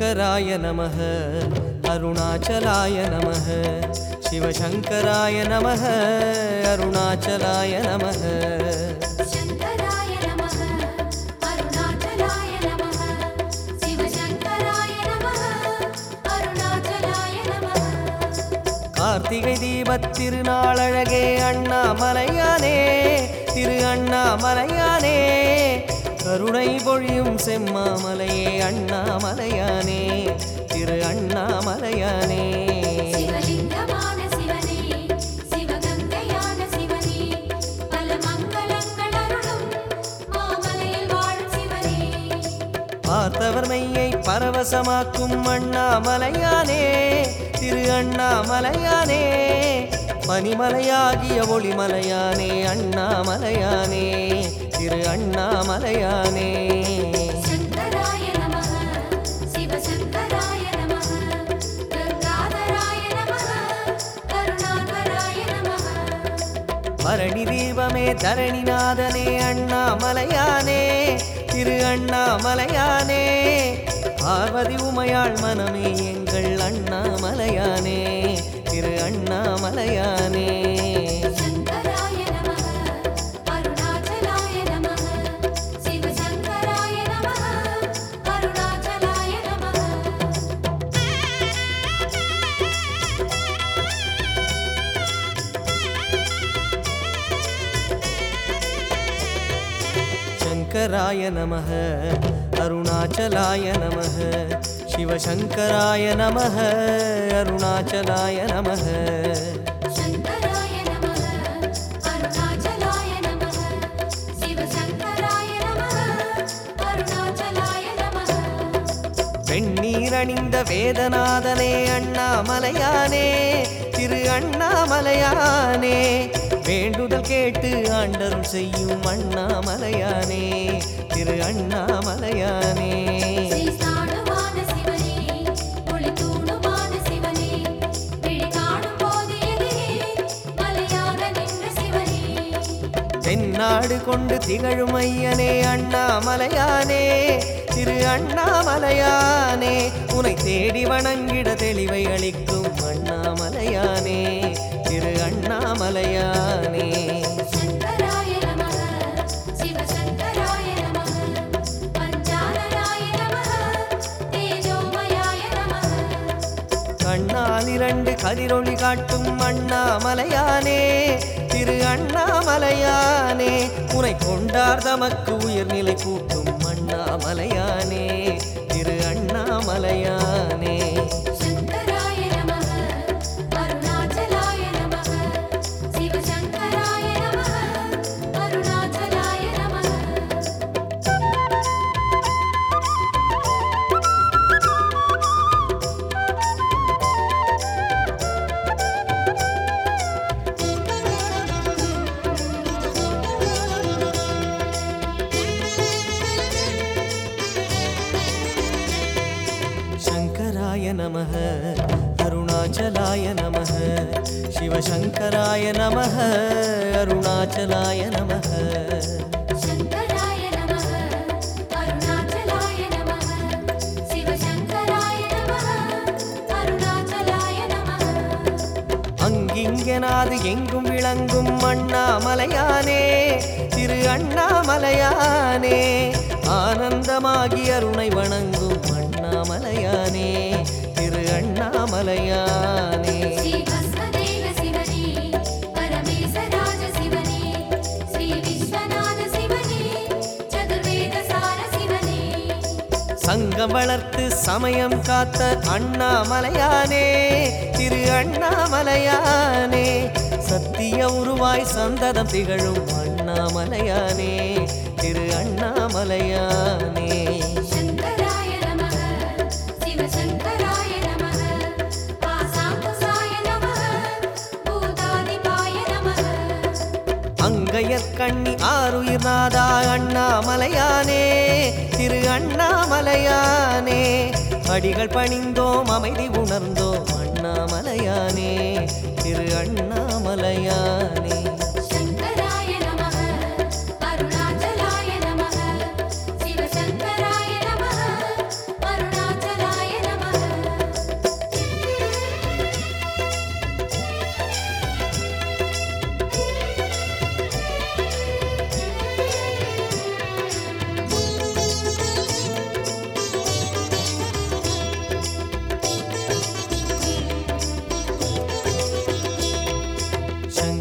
शङ्कराय नमः अरुणाचलाय नमः शिवशङ्कराय नमः अरुणाचलाय नमः शङ्कराय नमः अरुणाचलाय नमः शिवशङ्कराय नमः अरुणाचलाय नमः கார்த்திகை தீபத் திருநாளழகே அண்ணாமலையானே திரு அண்ணாமலையானே கருணை பொழியும் செம்மாமலையே அண்ணாமலையானே திரு அண்ணாமலையானே சிவலிங்கமான சிவனே சிவகங்கையான சிவனே பல மங்களங்கள் அருளும் மாமலையில் வாழும் சிவனே பார்த்தவர் மெய்யை பரவசமாக்கும் அண்ணாமலையானே திரு அண்ணாமலையானே பனிமலையாகிய ஒளிமலையானே அண்ணாமலையானே திரு அண்ணாமலையானே शङ्कराय नमः शिवशङ्कराय नमः गङ्गाधराय नमः करुणाकराय नमः பரணி தீபமே தரணிநாதனே அண்ணாமலையானே திரு அண்ணாமலையானே பார்வதி உமையாள் மனமே எங்கள் அண்ணாமலையானே திரு அண்ணாமலையானே शङ्कराय नमः अरुणाचलाय नमः शिवशङ्कराय नमः अरुणाचलाय नमः शङ्कराय नमः अरुणाचलाय नमः शिवशङ्कराय नमः अरुणाचलाय नमः शङ्कराय नमः अरुणाचलाय नमः शिवशङ्कराय नमः अरुणाचलाय नमः வெண்ணீரணிந்த வேதநாதனே அண்ணாமலையானே திரு அண்ணாமலையானே வேண்டுதல் கேட்டு ஆண்டரும் செய்யும் அண்ணாமலையானே திரு அண்ணாமலையானே ஸ்ரீஸ்தானுவான சிவனே ஒளித்தூணுமான சிவனே விழி காணும் போது எதிரே மலையாக நின்ற சிவனே தென்னாடு கொண்டு திகழும் ஐயனே அண்ணாமலையானே திரு அண்ணாமலையானே உனை தேடி வணங்கிட தெளிவை அளிக்கும் அண்ணாமலையானே திரு அண்ணாமலையானே शङ्कराय नमः शिवशङ्कराय नमः पञ्चाननाय नमः तेजोमयाय नमः கண்ணால் இரண்டு கதிரொளி காட்டும் அண்ணாமலையானே திரு அண்ணாமலையானே உனை கொண்டார் தமக்கு உயர்நிலை கூட்டும் அண்ணாமலையானே திரு அண்ணாமலையானே शङ्कराय नमः अरुणाचलाय नमः शिवशङ्कराय नमः अरुणाचलाय नमः शङ्कराय नमः अरुणाचलाय नमः शिवशङ्कराय नमः अरुणाचलाय नमः शङ्कराय नमः अरुणाचलाय नमः शिवशङ्कराय नमः अरुणाचलाय नमः அங்கிங்கனாது எங்கும் விளங்கும் அண்ணாமலையானே திரு அண்ணாமலையானே ஆனந்தமாகி அருணை வணங்கும் அண்ணாமலையானே திரு அண்ணாமலையானே श्रीभस्मदेव शिवने परमेशराज शिवने श्रीविश्वनाथ शिवने चतुर्वेदसार शिवने சங்கம் வளர்த்து சமயம் காத்த அண்ணாமலையானே திரு அண்ணாமலையானே சத்திய உருவாய் சந்ததம் திகழும் அண்ணாமலையானே திரு அண்ணாமலையானே शङ्कराय नमः शिवशङ्कराय नमः आसाकुसाय नमः भूतादिपाय नमः அங்கையற்கண்ணி ஆறுயிர் நாதா அண்ணாமலையானே திரு அண்ணாமலையானே அடிகள் பணிந்தோம் அமைதி உணர்ந்தோம் அண்ணாமலையானே திரு அண்ணாமலையானே शङ्कराय नमः अरुणाचलाय नमः शिवशङ्कराय नमः अरुणाचलाय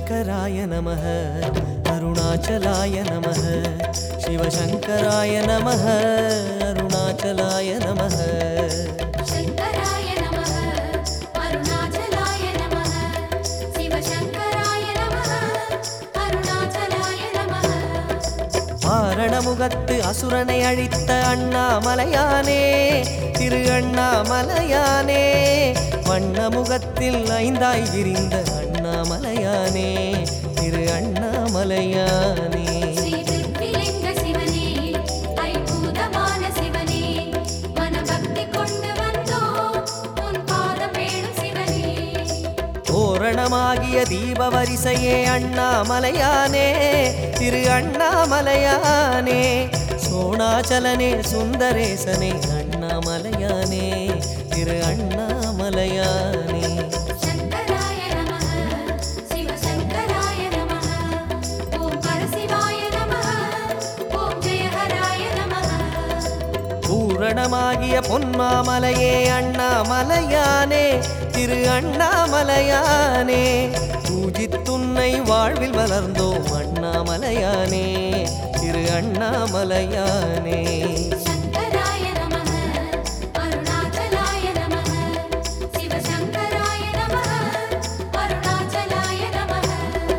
சிவசங்கராய நமः அருணாச்சலாய நமः சிவசங்கராய நமः அருணாச்சலாய நமः शङ्कराय नमः अरुणाचलाय नमः शिवशङ्कराय नमः अरुणाचलाय नमः ஆரணமுகத்து அசுரனை அழித்த அண்ணாமலையானே திரு அண்ணாமலையானே வண்ணமுகத்தில் ஐந்தாய் விரிந்த அண்ணாமலையானே திரு அண்ணாமலையானே ஸ்ரீவித்விலிங்க சிவனே ஐம்பூதமான சிவனே மனபக்தி கொண்டு வந்தோம் உன் பாதம் வேணும் சிவனே தோரணமாகிய தீப வரிசையே அண்ணாமலையானே திரு அண்ணாமலையானே சோணாச்சலனே சுந்தரேசனே அண்ணாமலையானே திரு அண்ணாமலையானே शङ्कराय नमः शिवशङ्कराय नमः ॐ परशिवाय नमः ॐ जयहराय नमः பூரணமாகிய பொன்மாமலையே அண்ணாமலையானே திரு அண்ணாமலையானே பூஜித்துன்னை வாழ்வில் வளர்ந்தோம் அண்ணாமலையானே திரு அண்ணாமலையானே शङ्कराय नमः अरुणाचलाय नमः शिवशङ्कराय नमः अरुणाचलाय नमः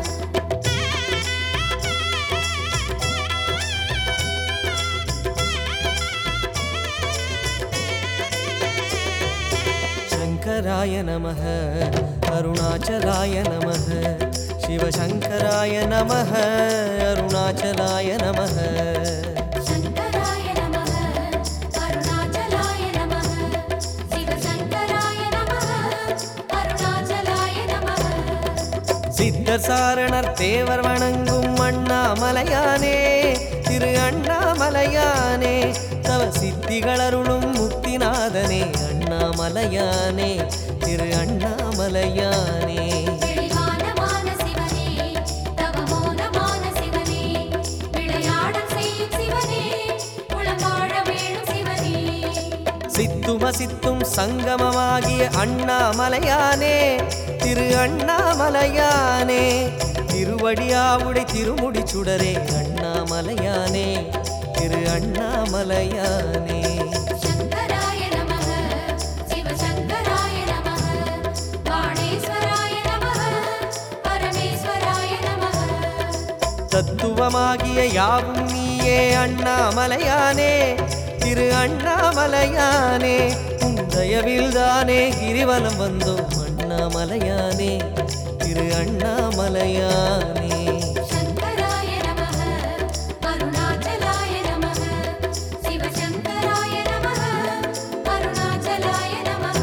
शङ्कराय नमः अरुणाचलाय नमः शिवशङ्कराय नमः अरुणाचलाय नमः शङ्कराय नमः अरुणाचलाय नमः शिवशङ्कराय नमः अरुणाचलाय नमः சித்தர் சாரணர் தேவர் வணங்கும் அண்ணாமலையானே திரு அண்ணாமலையானே தவ சித்திகள் அருளும் முக்திநாதனே அண்ணாமலையானே திரு அண்ணாமலையானே வெளிவானமான சிவனே தவமோனமான சிவனே விளையாடல் செய்யும் சிவனே உளவாழ வேணும் சிவனே சித்தும சித்தும் சங்கமமாகிய அண்ணாமலையானே திரு அண்ணாமலையானே திருவடியாவுடை திருமுடி சுடரே அண்ணாமலையானே திரு அண்ணாமலையானே शङ्कराय नमः शिवशङ्कराय नमः बाणेश्वराय नमः परमेश्वराय नमः தத்துவமாகிய யாவும் நீயே அண்ணாமலையானே திரு அண்ணாமலையானே உந்தயவில் தானே கிரிவலம் வந்தோம் அண்ணாமலையானே திரு அண்ணாமலையானே शङ्कराय नमः अरुणाचलाय नमः शिवशङ्कराय नमः अरुणाचलाय नमः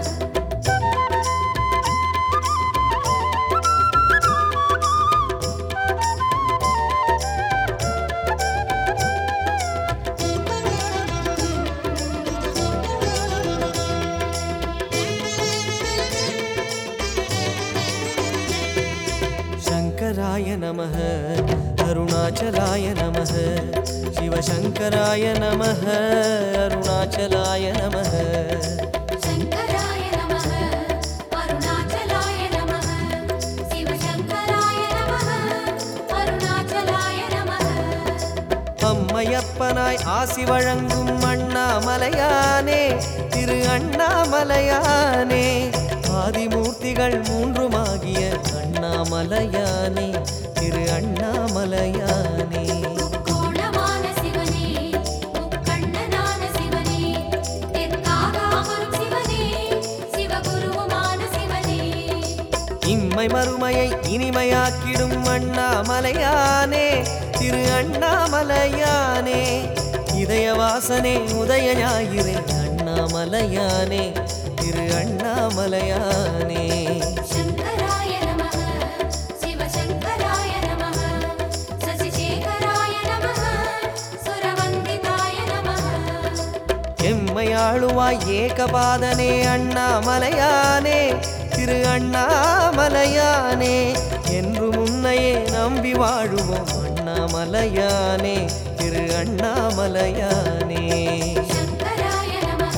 शङ्कराय नमः अरुणाचलाय नमः शिवशङ्कराय नमः अरुणाचलाय नमः शङ्कराय नमः अरुणाचलाय नमः शिवशङ्कराय नमः अरुणाचलाय नमः அம்மையப்பனாய் ஆசி வழங்கும் அண்ணாமலையானே திரு அண்ணாமலையானே ஆதிமூர்த்திகள் மூன்றுமாகிய அண்ணாமலையானே திரு அண்ணாமலையானே கோணமான சிவனே முக்கண்ணனான சிவனே தெற்காக அமரும் சிவனே சிவகுருவுமான சிவனே இம்மை மறுமையை இனிமையாக்கிடும் அண்ணாமலையானே திரு அண்ணாமலையானே இதயவாசனே உதய ஞாயிறே அண்ணாமலையானே திரு அண்ணாமலையானே शङ्कराय नमः शिवशङ्कराय नमः शशिशेखराय नमः सुरवन्दिताय नमः எம்மையாளுவாய் ஏகபாதனே அண்ணாமலையானே திரு அண்ணாமலையானே என்று முன்னையே நம்பி வாழுவோம் அண்ணாமலையானே திரு அண்ணாமலையானே शङ्कराय नमः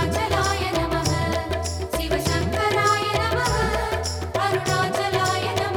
अरुणाचलाय नमः शिवशङ्कराय नमः अरुणाचलाय नमः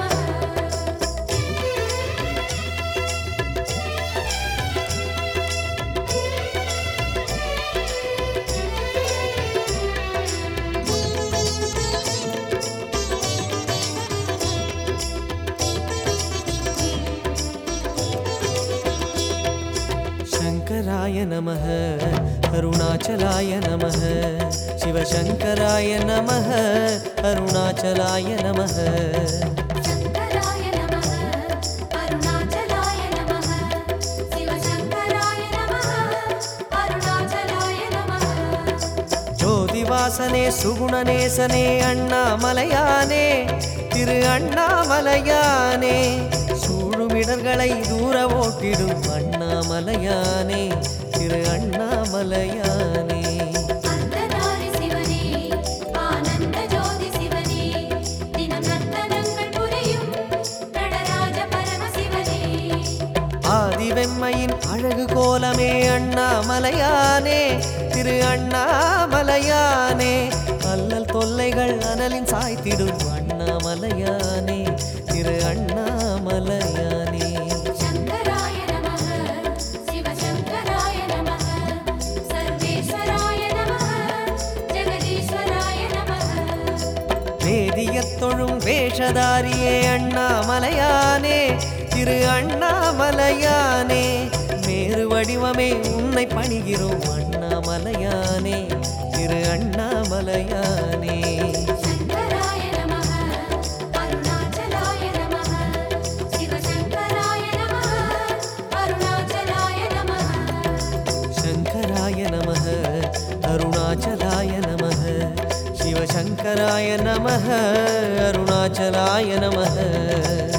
நமः அருணாச்சலாய நமः சிவசங்கராய நமः அருணாச்சலாய நமः शङ्कराय नमः अरुणाचलाय नमः शिवशङ्कराय नमः अरुणाचलाय नमः ஜோதிவாசனே சுகுணநேசனே அண்ணாமலையானே திரு அண்ணாமலையானே சூழுமிடர்களை தூர ஓட்டிடும் அண்ணாமலையானே திரு அண்ணாமலையானே அர்த்தநாரி சிவனே ஆனந்த ஜோதி சிவனே தினம் நர்த்தனங்கள் புரியும் நடராஜ பரமசிவனே ஆதிவெம்மையின் அழகு கோலமே அண்ணாமலையானே திரு அண்ணாமலையானே அல்லல் தொல்லைகள் அனலின் சாய்த்திடும் அண்ணாமலையானே திரு அண்ணாமலையானே शङ्कराय नमः शिवशङ्कराय नमः सर्वेश्वराय नमः जगदीश्वराय नमः வேதியத் தொழும் வேஷதாரியே அண்ணாமலையானே திரு அண்ணாமலையானே மேறு வடிவமே உன்னை பணிகிறோம் அண்ணாமலையானே திரு அண்ணாமலையானே शङ्कराय नमः अरुणाचलाय नमः शिवशङ्कराय नमः अरुणाचलाय नमः शङ्कराय नमः अरुणाचलाय नमः शिवशङ्कराय नमः अरुणाचलाय नमः